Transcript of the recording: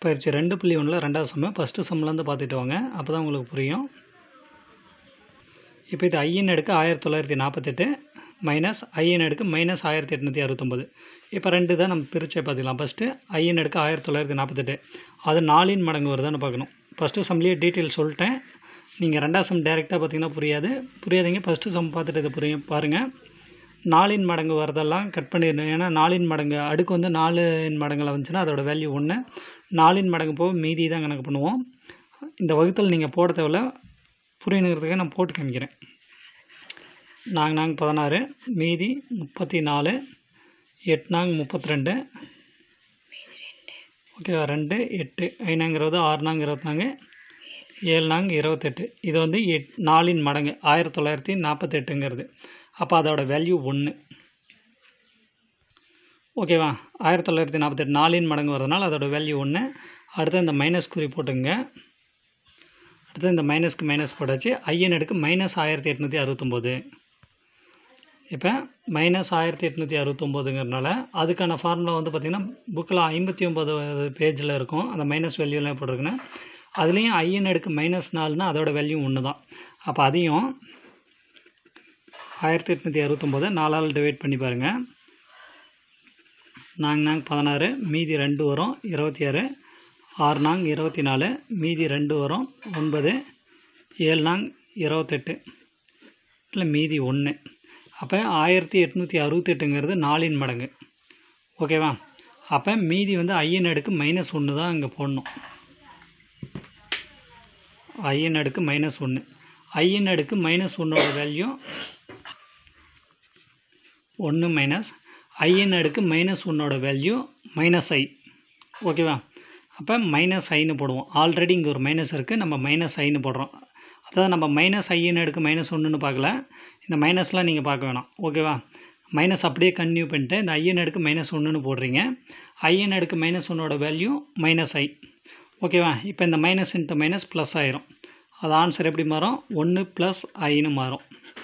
பயிற்சி ரெண்டு புள்ளி ஒன்றில் ரெண்டாவது சம்மு ஃபஸ்ட்டு சம்லேருந்து பார்த்துட்டு வாங்க அப்போ தான் உங்களுக்கு புரியும் இப்போ இது ஐயின் அடுக்கு ஆயிரத்தி தொள்ளாயிரத்தி நாற்பத்தெட்டு மைனஸ் ஐயின் அடுக்கு மைனஸ் ஆயிரத்தி எட்நூற்றி அறுபத்தொம்பது இப்போ ரெண்டு தான் நம்ம பிரிச்சே பார்த்துக்கலாம் ஃபஸ்ட்டு ஐயின் அடுக்கு ஆயிரத்தி தொள்ளாயிரத்தி நாற்பத்தெட்டு அது நாலின் மடங்கு வருதான்னு பார்க்கணும் ஃபஸ்ட்டு சம்லேயே டீட்டெயில் சொல்லிட்டேன் நீங்கள் ரெண்டாவது சம் டேரெக்டாக பார்த்தீங்கன்னா புரியாது புரியாதீங்க ஃபஸ்ட்டு சம் பார்த்துட்டு இதை புரியும் பாருங்கள் நாலின் மடங்கு வரதெல்லாம் கட் பண்ணிடணும் ஏன்னா நாலின் மடங்கு அடுக்கு வந்து நாலின் மடங்கில் வந்துச்சுன்னா அதோட வேல்யூ ஒன்று நாலின் மடங்கு போக மீதி தான் கணக்கு பண்ணுவோம் இந்த வகுத்தல் நீங்கள் போட தேவையில்ல புரியணுங்கிறதுக்காக நான் போட்டு காமிக்கிறேன் நாங்கள் நாங்கள் பதினாறு மீதி முப்பத்தி நாலு எட்டு நாங்க முப்பத்தி ரெண்டு ஓகேவா ரெண்டு எட்டு ஐநாங்கிறது ஆறு நாங்க இருபத்தாங்க ஏழு நாங்க இருபத்தெட்டு இது வந்து எட் நாலின் மடங்கு ஆயிரத்தி தொள்ளாயிரத்தி நாற்பத்தெட்டுங்கிறது அப்போ அதோட வேல்யூ ஒன்று ஓகேவா ஆயிரத்தி தொள்ளாயிரத்தி நாற்பத்தெட்டு நாலின் மடங்கு வரதுனால அதோட வேல்யூ ஒன்று அடுத்து இந்த மைனஸ் குறி போட்டுங்க அடுத்து இந்த மைனஸ்க்கு மைனஸ் போட்டாச்சு ஐஎன் அடுக்கு மைனஸ் ஆயிரத்தி எட்நூற்றி அறுபத்தொம்போது இப்போ மைனஸ் ஆயிரத்தி எட்நூற்றி அறுபத்தொம்போதுங்கிறனால அதுக்கான ஃபார்முலா வந்து பார்த்திங்கன்னா புக்கில் ஐம்பத்தி ஒம்பது பேஜில் இருக்கும் அந்த மைனஸ் வேல்யூலாம் போட்டிருக்குன்னா அதுலேயும் ஐஎன் அடுக்கு மைனஸ் நாலுனா அதோட வேல்யூ ஒன்று தான் அப்போ அதையும் ஆயிரத்தி எட்நூற்றி அறுபத்தொம்போது நாலால் டிவைட் பண்ணி பாருங்கள் நாங்க நாங்க பதினாறு மீதி ரெண்டு வரும் இருபத்தி ஆறு ஆறு நாங்க இருபத்தி நாலு மீதி ரெண்டு வரும் ஒன்பது ஏழு நாங்க இருபத்தெட்டு இல்லை மீதி ஒன்று அப்போ ஆயிரத்தி எட்நூற்றி அறுபத்தெட்டுங்கிறது நாலின் மடங்கு ஓகேவா அப்போ மீதி வந்து ஐயன் அடுக்கு மைனஸ் ஒன்று தான் இங்கே போடணும் ஐயன் அடுக்கு மைனஸ் ஒன்று ஐயன் அடுக்கு மைனஸ் ஒன்னோட வேல்யூ ஒன்று மைனஸ் ஐஎன் அடுக்கு மைனஸ் ஒன்னோட வேல்யூ மைனஸ் ஐ ஓகேவா அப்போ மைனஸ் ஐன்னு போடுவோம் ஆல்ரெடி இங்கே ஒரு மைனஸ் இருக்குது நம்ம மைனஸ் ஐன்னு போடுறோம் அதாவது நம்ம மைனஸ் ஐஎன் அடுக்கு மைனஸ் ஒன்றுன்னு பார்க்கல இந்த மைனஸ்லாம் நீங்கள் பார்க்க வேணாம் ஓகேவா மைனஸ் அப்படியே கன்டினியூ பண்ணிட்டு இந்த ஐஎன் அடுக்கு மைனஸ் ஒன்றுன்னு போடுறீங்க ஐஎன் அடுக்கு மைனஸ் ஒன்னோட வேல்யூ மைனஸ் ஐ ஓகேவா இப்போ இந்த மைனஸ் இன்ட்டு மைனஸ் ப்ளஸ் ஆயிரும் அது ஆன்சர் எப்படி மாறும் ஒன்று ப்ளஸ் ஐன்னு மாறும்